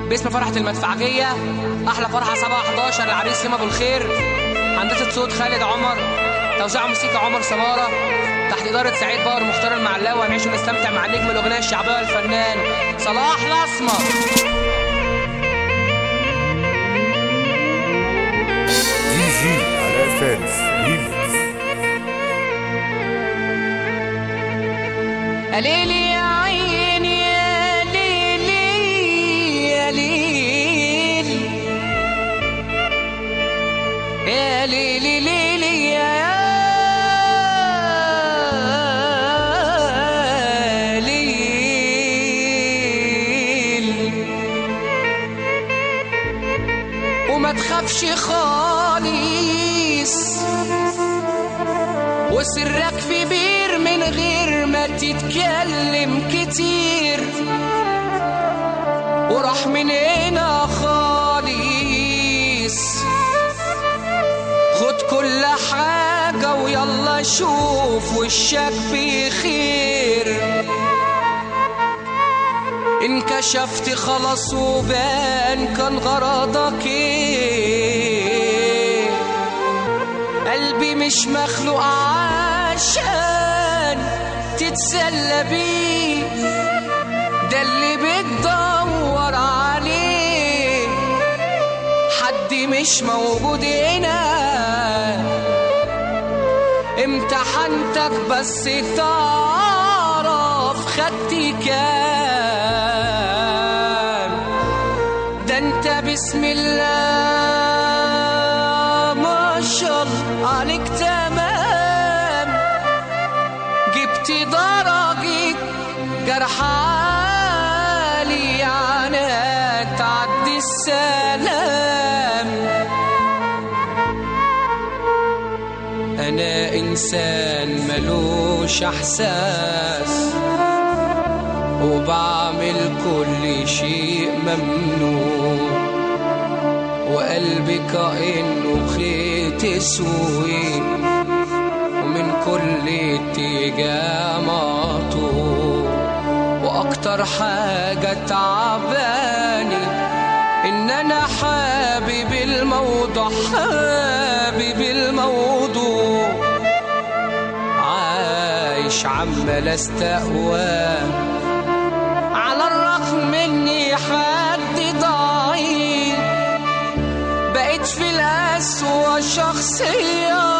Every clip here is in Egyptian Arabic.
باسم فرحة المدفعجية أحلى فرحة 7 11 العريس هيما أبو الخير هندسة صوت خالد عمر توزيع موسيقى عمر صبارة تحت إدارة سعيد باور مختار المعلاوي هنعيش ونستمتع مع نجم الأغنية الشعبية الفنان صلاح الأسمر جي جي علاء فارس ريميكس يا ليلي يا عيني يا ليلي يا ليل يا ليلي ليلي يا ليل وما تخافش خالص وسرك في بير من غير ما تتكلم كتير وراح من هنا خالص خد كل حاجة ويلا شوف وشك بخير انكشفت خلاص وبان كان غرضك ايه قلبي مش مخلوق عشان تتسلى بيه ده اللي بتدور عليه حد مش موجود هنا امتحنتك بس تعرف خدت كام ده انت بسم الله ما شاء الله عليك تمام جبت درجة جرح عالي عنها تعدي السلام أنا إنسان ملوش إحساس وبعمل كل شيء ممنوع وقلبي كأنه خيط اسود ومن كل اتجاه مقطوع واكتر حاجة تعباني ان انا حابب الموضوع حابب الموضوع عايش عمال استقوى على الرغم اني حد ضعيف بقيت في الأسوأ شخصية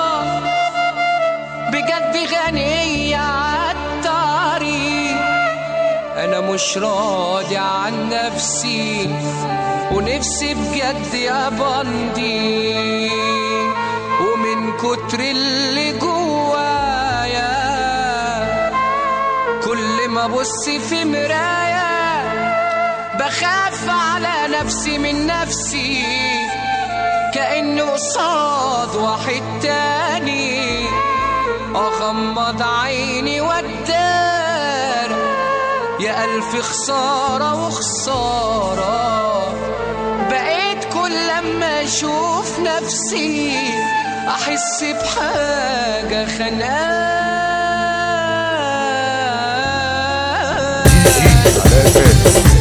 بجد غنية عالتعريف أنا مش راضي عن نفسي ونفسي بجد أبندي ومن كتر اللي جوايا كل ما أبص في مراية بخاف على نفسي من نفسي كأنه قصاد واحد تاني أغمض عيني والدار يا ألف خسارة وخسارة بقيت كل لما أشوف نفسي أحس بحاجة خنقان جي جي علاء فارس